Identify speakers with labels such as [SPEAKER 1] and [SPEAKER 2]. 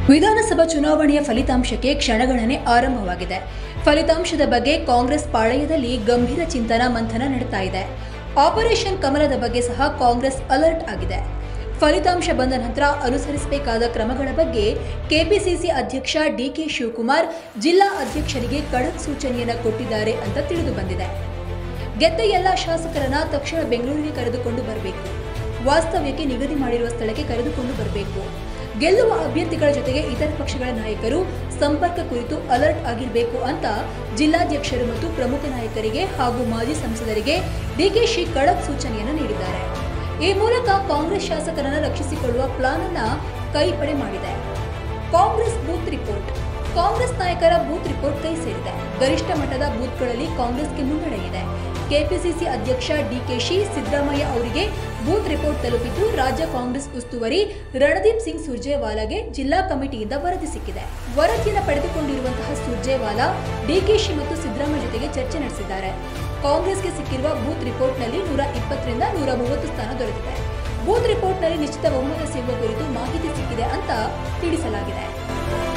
[SPEAKER 1] ವಿಧಾನಸಭಾ ಚುನಾವಣೆಯ ಫಲಿತಾಂಶಕ್ಕೆ ಕ್ಷಣಗಣನೆ ಆರಂಭವಾಗಿದೆ ಫಲಿತಾಂಶದ ಬಗ್ಗೆ ಕಾಂಗ್ರೆಸ್ ಪಾಳೆಯದಲ್ಲಿ ಗಂಭೀರ ಚಿಂತನ ಮಂಥನ ನಡೀತಾ ಇದೆ ಆಪರೇಷನ್ ಕಮಲದ ಬಗ್ಗೆ ಸಹ ಕಾಂಗ್ರೆಸ್ ಅಲರ್ಟ್ ಆಗಿದೆ ಫಲಿತಾಂಶ ಬಂದ ನಂತರ ಅನುಸರಿಸಬೇಕಾದ ಕ್ರಮಗಳ ಬಗ್ಗೆ ಕೆಪಿಸಿಸಿ ಅಧ್ಯಕ್ಷ ಡಿಕೆ ಶಿವಕುಮಾರ್ ಜಿಲ್ಲಾ ಅಧ್ಯಕ್ಷರಿಗೆ ಖಡಕ್ ಸೂಚನೆಯನ್ನ ಕೊಟ್ಟಿದ್ದಾರೆ ಅಂತ ತಿಳಿದು ಬಂದಿದೆ ಗೆದ್ದ ಎಲ್ಲ ಶಾಸಕರನ್ನ ತಕ್ಷಣ ಬೆಂಗಳೂರಿಗೆ ಕರೆದುಕೊಂಡು ಬರಬೇಕು ವಾಸ್ತವ್ಯಕ್ಕೆ ನಿಗದಿ ಮಾಡಿರುವ ಸ್ಥಳಕ್ಕೆ ಕರೆದುಕೊಂಡು ಬರಬೇಕು ಗೆಲ್ಲುವ ಅಭ್ಯರ್ಥಿಗಳ ಜೊತೆಗೆ ಇತರ ಪಕ್ಷಗಳ ನಾಯಕರು ಸಂಪರ್ಕ ಕುರಿತು ಅಲರ್ಟ್ ಆಗಿರಬೇಕು ಅಂತ ಜಿಲ್ಲಾಧ್ಯಕ್ಷರು ಮತ್ತು ಪ್ರಮುಖ ನಾಯಕರಿಗೆ ಹಾಗೂ ಮಾಜಿ ಸಂಸದರಿಗೆ ಡಿಕೆಶಿ ಖಡಕ್ ಸೂಚನೆಯನ್ನು ನೀಡಿದ್ದಾರೆ ಈ ಮೂಲಕ ಕಾಂಗ್ರೆಸ್ ಶಾಸಕರನ್ನ ರಕ್ಷಿಸಿಕೊಳ್ಳುವ ಪ್ಲಾನ್ ಅನ್ನ ಕೈಪಡೆ ಮಾಡಿದೆ ಕಾಂಗ್ರೆಸ್ ಬೂತ್ ರಿಪೋರ್ಟ್ ಕಾಂಗ್ರೆಸ್ ನಾಯಕರ ಬೂತ್ ರಿಪೋರ್ಟ್ ಕೈ ಸೇರಿದೆ ಗರಿಷ್ಠ ಮಟ್ಟದ ಬೂತ್ಗಳಲ್ಲಿ ಕಾಂಗ್ರೆಸ್ಗೆ ಮುನ್ನಡೆ ಇದೆ ಕೆಪಿಸಿಸಿ ಅಧ್ಯಕ್ಷ ಡಿಕೆಶಿ ಸಿದ್ದರಾಮಯ್ಯ ಅವರಿಗೆ ಬೂತ್ ರಿಪೋರ್ಟ್ ತಲುಪಿದ್ದು ರಾಜ್ಯ ಕಾಂಗ್ರೆಸ್ ಉಸ್ತುವಾರಿ ರಣದೀಪ್ ಸಿಂಗ್ ಸುರ್ಜೇವಾಲಾಗೆ ಜಿಲ್ಲಾ ಕಮಿಟಿಯಿಂದ ವರದಿ ಸಿಕ್ಕಿದೆ ವರದಿಯನ್ನು ಪಡೆದುಕೊಂಡಿರುವಂತಹ ಸುರ್ಜೇವಾಲಾ ಡಿಕೆಶಿ ಮತ್ತು ಸಿದ್ದರಾಮಯ್ಯ ಜೊತೆಗೆ ಚರ್ಚೆ ನಡೆಸಿದ್ದಾರೆ ಕಾಂಗ್ರೆಸ್ಗೆ ಸಿಕ್ಕಿರುವ ಬೂತ್ ರಿಪೋರ್ಟ್ನಲ್ಲಿ ನೂರ ಇಪ್ಪತ್ತರಿಂದ ನೂರ ಮೂವತ್ತು ಸ್ಥಾನ ದೊರೆತಿದೆ ಬೂತ್ ರಿಪೋರ್ಟ್ನಲ್ಲಿ ನಿಶ್ಚಿತ ಬಹುಮತ ಸಿಗುವ ಕುರಿತು ಮಾಹಿತಿ ಸಿಕ್ಕಿದೆ ಅಂತ ತಿಳಿಸಲಾಗಿದೆ